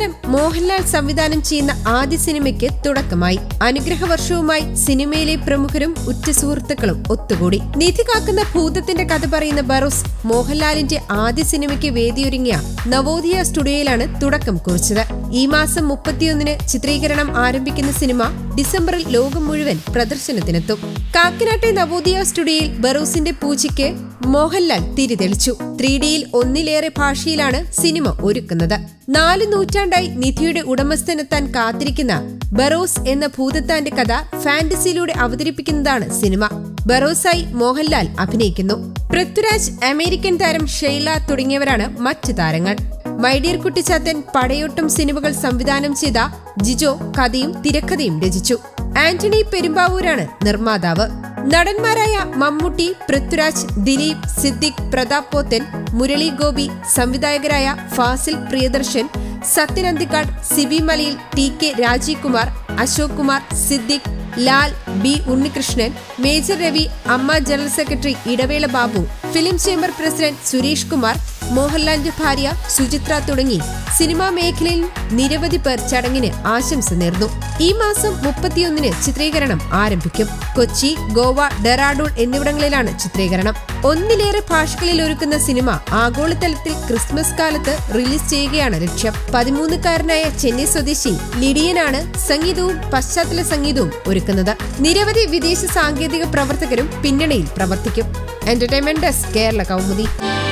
താരം മോഹൻലാൽ സംവിധാനം ചെയ്യുന്ന ആദ്യ സിനിമയ്ക്ക് തുടക്കമായി അനുഗ്രഹ വർഷവുമായി സിനിമയിലെ പ്രമുഖരും ഉറ്റ സുഹൃത്തുക്കളും ഒത്തുകൂടി നീതി കാക്കുന്ന ഭൂതത്തിന്റെ കഥ പറയുന്ന ബറോസ് മോഹൻലാലിന്റെ ആദ്യ സിനിമയ്ക്ക് വേദിയൊരുങ്ങിയ നവോദയ സ്റ്റുഡിയോയിലാണ് തുടക്കം കുറിച്ചത് ഈ മാസം മുപ്പത്തിയൊന്നിന് ചിത്രീകരണം ആരംഭിക്കുന്ന സിനിമ ഡിസംബറിൽ ലോകം മുഴുവൻ പ്രദർശനത്തിനെത്തും കാക്കിനാട്ടെ നവോദയ സ്റ്റുഡിയോയിൽ ബറോസിന്റെ പൂജയ്ക്ക് മോഹൻലാൽ തിരിതെളിച്ചു ത്രീ ഡിയിൽ ഒന്നിലേറെ ഭാഷയിലാണ് സിനിമ ഒരുക്കുന്നത് നാല് നൂറ്റാണ്ടായി നിധിയുടെ ഉടമസ്ഥനെത്താൻ കാത്തിരിക്കുന്ന ബറോസ് എന്ന ഭൂതത്താന്റെ കഥ ഫാന്റസിയിലൂടെ അവതരിപ്പിക്കുന്നതാണ് സിനിമ ബറോസായി മോഹൻലാൽ അഭിനയിക്കുന്നു പൃഥ്വിരാജ് അമേരിക്കൻ താരം ഷെയ്ല തുടങ്ങിയവരാണ് മറ്റ് താരങ്ങൾ മൈഡിയർ കുട്ടിച്ചാത്തൻ പടയോട്ടം സിനിമകൾ സംവിധാനം ചെയ്ത ജിജോ കഥയും തിരക്കഥയും രചിച്ചു ആന്റണി പെരുമ്പാവൂരാണ് നിർമ്മാതാവ് നടന്മാരായ Mammootty Prithviraj Dileep Siddique Pratap Pothan Murali Gopi സംവിധായകരായ Fazil Priyadarshan Sathyan Anthikad Sibi Malayil T K Rajeev Kumar Ashok Kumar Siddique Lal B Unnikrishnan major Ravi AMMA general secretary Idavela Babu film chamber president Suresh Kumar മോഹൻലാലിന്റെ ഭാര്യ സുചിത്ര തുടങ്ങി സിനിമാ മേഖലയിൽ നിരവധി പേർ ചടങ്ങിന് ആശംസ നേർന്നു ഈ മാസം മുപ്പത്തിയൊന്നിന് ചിത്രീകരണം ആരംഭിക്കും കൊച്ചി ഗോവ ഡെറാഡൂൺ എന്നിവിടങ്ങളിലാണ് ചിത്രീകരണം ഒന്നിലേറെ ഭാഷകളിൽ ഒരുക്കുന്ന സിനിമ ആഗോളതലത്തിൽ ക്രിസ്മസ് കാലത്ത് റിലീസ് ചെയ്യുകയാണ് ലക്ഷ്യം പതിമൂന്നുകാരനായ ചെന്നൈ സ്വദേശി ലിഡിയനാണ് സംഗീതവും പശ്ചാത്തല സംഗീതവും ഒരുക്കുന്നത് നിരവധി വിദേശ സാങ്കേതിക പ്രവർത്തകരും പിന്നണിയിൽ പ്രവർത്തിക്കും എന്റർടൈൻമെന്റ് ഡെസ്ക് കേരള കൗമുദി